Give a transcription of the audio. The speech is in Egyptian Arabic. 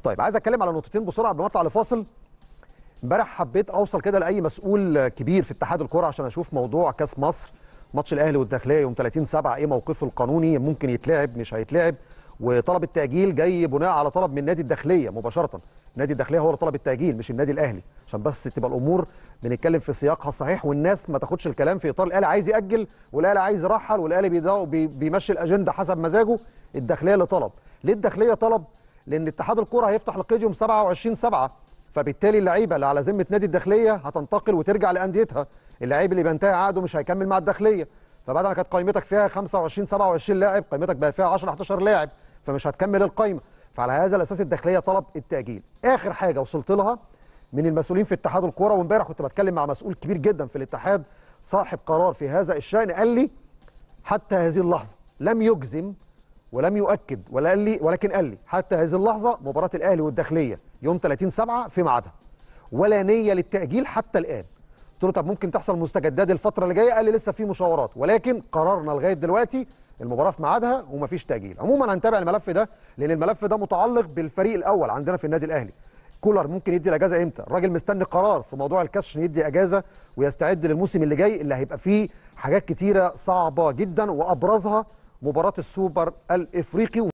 طيب عايز اتكلم على نقطتين بسرعه قبل ما اطلع لفاصل امبارح حبيت اوصل كده لاي مسؤول كبير في اتحاد الكره عشان اشوف موضوع كاس مصر ماتش الاهلي والداخليه يوم 30 7 ايه موقفه القانوني ممكن يتلعب مش هيتلعب وطلب التاجيل جاي بناء على طلب من نادي الداخليه مباشره نادي الداخليه هو اللي طلب التاجيل مش النادي الاهلي عشان بس تبقى الامور بنتكلم في سياقها الصحيح والناس ما تاخدش الكلام في اطار الاهلي عايز ياجل والاهلي عايز يرحل والاهلي بيدو- بي- بيمشي الاجنده حسب مزاجه الداخليه اللي طلب ليه الداخليه طلب لان اتحاد الكره هيفتح القيد يوم 27 7 فبالتالي اللعيبه اللي على ذمه نادي الداخليه هتنتقل وترجع لانديتها اللعيب اللي بينتهي عقده مش هيكمل مع الداخليه فبعد ما كانت قائمتك فيها 25 27 لاعب قائمتك بقى فيها 10 11 لاعب فمش هتكمل القائمه فعلى هذا الاساس الداخليه طلب التاجيل اخر حاجه وصلت لها من المسؤولين في اتحاد الكوره وامبارح كنت بتكلم مع مسؤول كبير جدا في الاتحاد صاحب قرار في هذا الشان قال لي حتى هذه اللحظه لم يجزم ولم يؤكد ولا قال لي ولكن قال لي حتى هذه اللحظه مباراه الاهلي والداخليه يوم 30 7 في ميعادها ولا نيه للتاجيل حتى الان قلت له طب ممكن تحصل مستجدات الفتره اللي جايه قال لي لسه في مشاورات ولكن قرارنا لغايه دلوقتي المباراه في ميعادها ومفيش تاجيل عموما هنتابع الملف ده لان الملف ده متعلق بالفريق الاول عندنا في النادي الاهلي كولر ممكن يدي الاجازه امتى الراجل مستني قرار في موضوع الكاس عشان يدي اجازه ويستعد للموسم اللي جاي اللي هيبقى فيه حاجات كتيره صعبه جدا وابرزها مباراه السوبر الافريقي